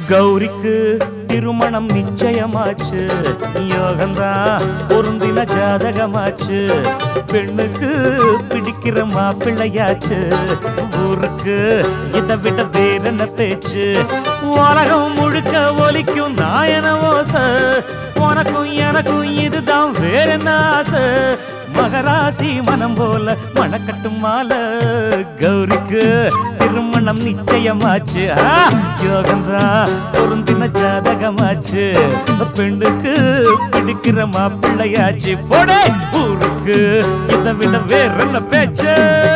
கௌரிக்கு திருமணம் நிச்சயமாச்சு யோகந்தான் பொருந்தின ஜாதகமாச்சு பெண்ணுக்கு பிடிக்கிற மாப்பிள்ளையாச்சு ஊருக்கு இதை விட வேற என்ன பேச்சு உலகம் முழுக்க ஒலிக்கும் நாயன ஓச உனக்கும் எனக்கும் இதுதான் வேற என்ன ஆசை மகராசி மனம் போல மணக்கட்டும் மாலை கௌரிக்கு திருமணம் நிச்சயமாச்சு ஆ, யோகந்தா பொருந்தின ஜாதகமாச்சு பெண்ணுக்கு பிடிக்கிற மாப்பிள்ளையாச்சு போடே ஊருக்கு இதை விட வேற என்ன பேச்சு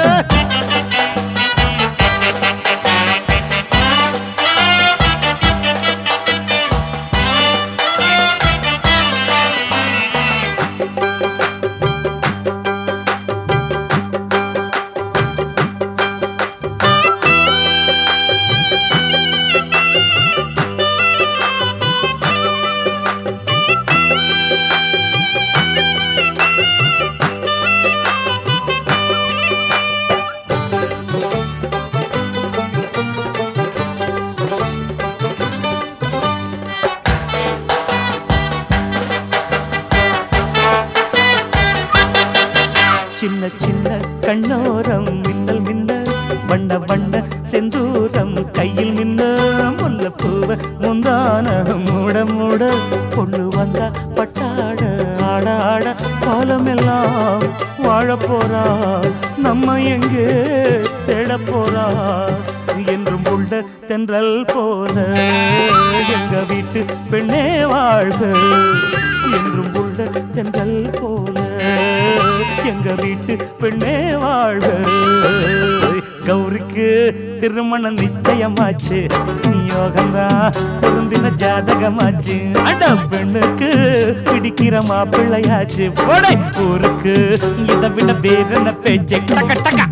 சின்ன சின்ன கண்ணோரம் மின்னல் மின்ன வண்ண வண்ண செந்தூரம் கையில் மின்ன முல்லப்பூவ முந்தான மூட மூட பொண்ணு வந்தா பட்டாட ஆட ஆட காலமெல்லாம் வாழ போறா நம்ம எங்கே தேட போறா என்றும் உள்ள தென்றல் போல எங்க வீட்டு பெண்ணே வாழ்க என்றும் உள்ள தென்றல் போல எங்க வீட்டு பெண்ணே வாழ்க கௌரிக்கு திருமணம் நிச்சயமாச்சு யோகந்தா பொருந்தின ஜாதகமாச்சு அட பெண்ணுக்கு பிடிக்கிற மாப்பிள்ளையாச்சு போடை ஊருக்கு இதை விட வேற என்ன பேச்சு டக்க டக்க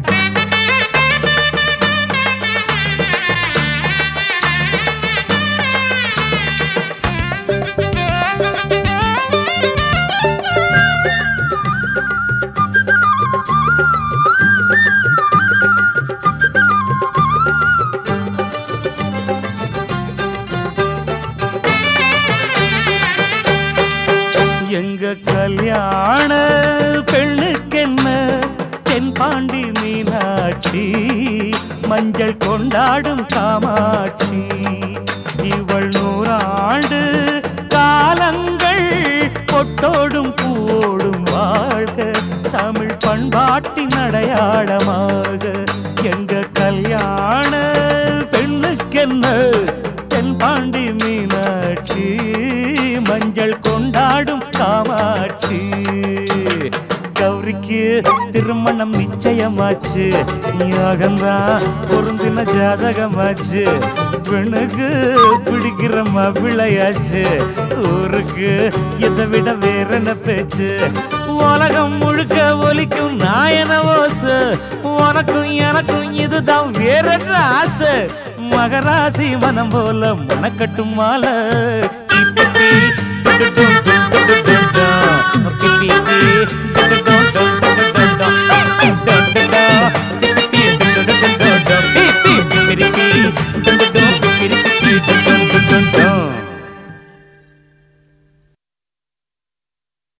எங்க கல்யாண பெண்ணுக்கென்ன தென்பாண்டி மீனாட்சி மஞ்சள் கொண்டாடும் காமாட்சி இவள் நூறாண்டு காலங்கள் பொட்டோடும் பூவோடும் வாழ்க தமிழ் பண்பாட்டின் அடையாளமாக எங்க கல்யாண பெண்ணுக்கென்ன தென்பாண்டி மீனாட்சி மஞ்சள் கொண்டாடும் காமாட்சி கௌரிக்கு திருமணம் நிச்சயமாச்சு யோகந்தா பொருந்தின ஜாதகமாச்சு பெண்ணுக்கு பிடிக்கிற மாப்பிள்ளையாச்சு ஊருக்கு இதை விட வேற என்ன பேச்சு உலகம் முழுக்க ஒலிக்கும் நாயன ஓசு உனக்கும் எனக்கும் இதுதான் வேற என்ன ஆசை மகராசி மனம் போல மனக்கட்டும் மாலை தீப்பெட்டி,